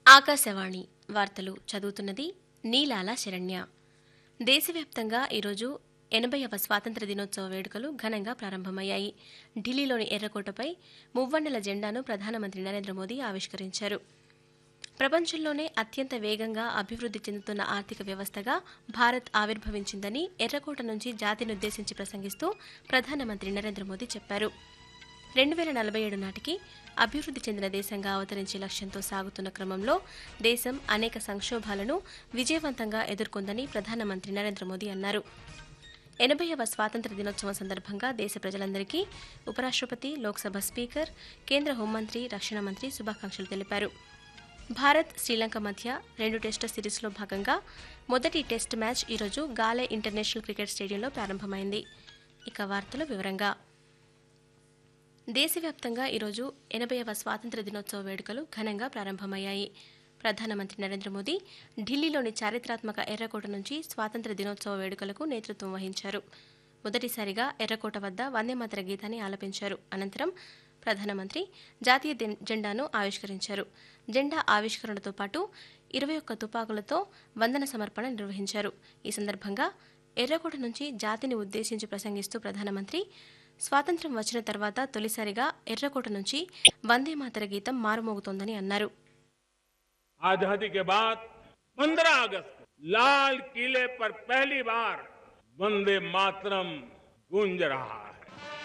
ఆకాశవాణి వార్తలు చదువుతున్నది నీలాల శరణ్య దేశవ్యాప్తంగా ఈరోజు ఎనభైవ స్వాతంత్ర దినోత్సవ వేడుకలు ఘనంగా ప్రారంభమయ్యాయి ఢిల్లీలోని ఎర్రకోటపై మువ్వన్నెల జెండాను ప్రధానమంత్రి నరేంద్ర మోదీ ఆవిష్కరించారు ప్రపంచంలోనే అత్యంత వేగంగా అభివృద్ది చెందుతున్న ఆర్థిక వ్యవస్థగా భారత్ ఆవిర్భవించిందని ఎర్రకోట నుంచి జాతినుద్దేశించి ప్రసంగిస్తూ ప్రధానమంత్రి నరేంద్ర మోదీ చెప్పారు రెండు వేల నలభై ఏడు నాటికి అభివృద్ది చెందిన దేశంగా అవతరించే లక్ష్యంతో సాగుతున్న క్రమంలో దేశం అనేక సంక్షోభాలను విజయవంతంగా ఎదుర్కొందని ప్రధానమంత్రి నరేంద్ర మోదీ అన్నారు ఎనభైవ స్వాతంత్ర దినోత్సవం సందర్భంగా దేశ ప్రజలందరికీ ఉపరాష్ట్రపతి లోక్సభ స్పీకర్ కేంద్ర హోంమంత్రి రక్షణ మంత్రి శుభాకాంక్షలు తెలిపారు భారత్ శ్రీలంక మధ్య రెండు టెస్టు సిరీస్లో భాగంగా మొదటి టెస్ట్ మ్యాచ్ ఈరోజు గాలే ఇంటర్నేషనల్ క్రికెట్ స్టేడియంలో ప్రారంభమైంది ఇక వార్తల వివరంగా దేశవ్యాప్తంగా ఈరోజు ఎనభైవ స్వాతంత్ర దినోత్సవ వేడుకలు ఘనంగా ప్రారంభమయ్యాయి ప్రధానమంత్రి నరేంద్ర మోదీ ఢిల్లీలోని చారిత్రాత్మక ఎర్రకోట నుంచి స్వాతంత్ర దినోత్సవ వేడుకలకు నేతృత్వం వహించారు మొదటిసారిగా ఎర్రకోట వద్ద వందేమాతర గీతాన్ని ఆలపించారు అనంతరం ప్రధానమంత్రి జాతీయ దెం- జెండాను ఆవిష్కరించారు జెండా ఆవిష్కరణతో పాటు ఇరవై ఒక్క తుపాకులతో వందన సమర్పణ నిర్వహించారు ఈ సందర్భంగా ఎర్రకోట నుంచి జాతిని ఉద్దేశించి ప్రసంగిస్తూ ప్రధానమంత్రి స్వాతంత్ర్యం వచ్చిన తర్వాత తొలిసారిగా ఎర్రకోట నుంచి వందే మాతర గీతం మారుమోగుతోందని అన్నారు आजादी के बाद 15 अगस्त को लाल किले पर पहली बार वंदे मातरम गूंज रहा है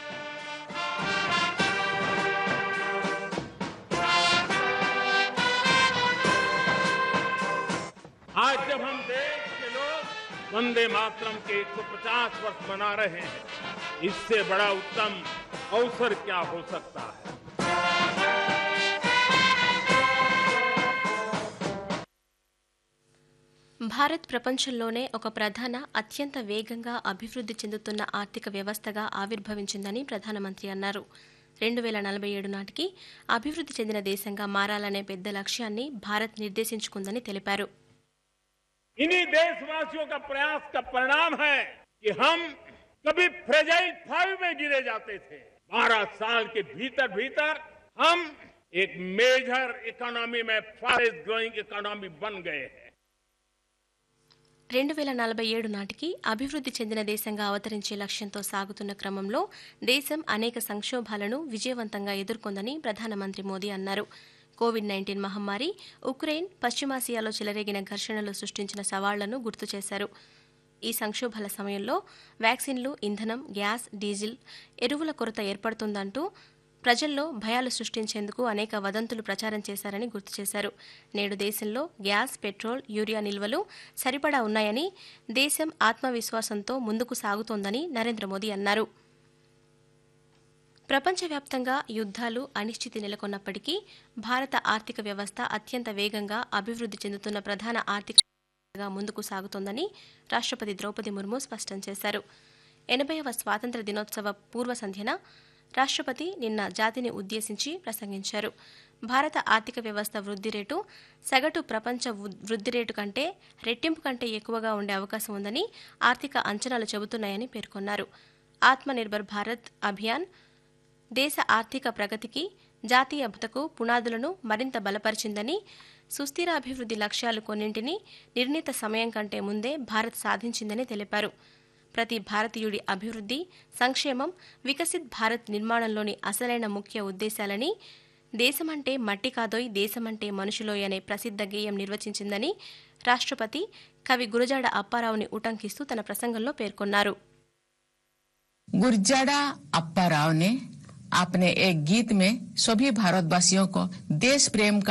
आज जब हम देश के लोग वंदे मातरम के 150 वर्ष मना रहे हैं इससे बड़ा उत्तम अवसर क्या हो सकता है భారత్ ప్రపంచంలోనే ఒక ప్రధాన అత్యంత వేగంగా అభివృద్ది చెందుతున్న ఆర్థిక వ్యవస్థగా ఆవిర్భవించిందని ప్రధానమంత్రి అన్నారు రెండు వేల నలభై ఏడు నాటికి అభివృద్ది చెందిన దేశంగా మారాలనే పెద్ద లక్ష్యాన్ని భారత్ నిర్దేశించుకుందని తెలిపారు इन्हीं देशवासियों का प्रयास का परिणाम है कि हम कभी फ्रेजाइल फाइव में गिरे जाते थे बारह साल के भीतर भीतर हम एक मेजर इकोनॉमी में फास्ट ग्रोइंग इकोनॉमी बन गए हैं రెండు వేల నలభై ఏడు నాటికి అభివృద్ది చెందిన దేశంగా అవతరించే లక్ష్యంతో సాగుతున్న క్రమంలో దేశం అనేక సంక్షోభాలను విజయవంతంగా ఎదుర్కొందని ప్రధానమంత్రి మోదీ అన్నారు కోవిడ్ నైన్టీన్ మహమ్మారి ఉక్రెయిన్ పశ్చిమాసియాలో చెలరేగిన ఘర్షణలు సృష్టించిన సవాళ్లను గుర్తు చేశారు ఈ సంక్షోభాల సమయంలో వ్యాక్సిన్లు ఇంధనం గ్యాస్ డీజిల్ ఎరువుల కొరత ఏర్పడుతుందంటూ ప్రజల్లో భయాలు సృష్టించేందుకు అనేక వదంతులు ప్రచారం చేశారని గుర్తు చేశారు నేడు దేశంలో గ్యాస్ పెట్రోల్ యూరియా నిల్వలు సరిపడా ఉన్నాయని దేశం ఆత్మవిశ్వాసంతో ముందుకు సాగుతోందని నరేంద్ర మోదీ అన్నారు ప్రపంచవ్యాప్తంగా యుద్ధాలు అనిశ్చితి నెలకొన్నప్పటికీ భారత ఆర్థిక వ్యవస్థ అత్యంత వేగంగా అభివృద్ది చెందుతున్న ప్రధాన ఆర్థిక గా ముందుకు సాగుతోందని రాష్ట్రపతి ద్రౌపది ముర్ము స్పష్టం చేశారు ఎనభైవ స్వాతంత్ర దినోత్సవ పూర్వ సంధ్యన రాష్ట్రపతి నిన్న జాతిని ఉద్దేశించి ప్రసంగించారు భారత ఆర్థిక వ్యవస్థ వృద్ధి రేటు సగటు ప్రపంచ వృ- వృద్ధి రేటు కంటే రెట్టింపు కంటే ఎక్కువగా ఉండే అవకాశం ఉందని ఆర్థిక అంచనాలు చెబుతున్నాయని పేర్కొన్నారు ఆత్మనిర్భర్ భారత్ అభియాన్ దేశ ఆర్థిక ప్రగతికి జాతీయతకు పునాదులను మరింత బలపరిచిందని సుస్థిర అభివృద్ధి లక్ష్యాలు కొన్నింటిని నిర్ణీత సమయం కంటే ముందే భారత్ సాధించిందని తెలిపారు ప్రతి భారతీయుడి అభివృద్ధి సంక్షేమం వికసిత్ భారత్ నిర్మాణంలోని అసలైన ముఖ్య ఉద్దేశాలని దేశమంటే మట్టి కాదోయ్ దేశమంటే మనుషులోయ్ అనే ప్రసిద్ధ గేయం నిర్వచించిందని రాష్ట్రపతి కవి గురజాడ అప్పారావుని ఉటంకిస్తూ తన ప్రసంగంలో పేర్కొన్నారు गुरजाड़ा अप्पा राव ने अपने एक गीत में सभी भारतवासियों को देश प्रेम का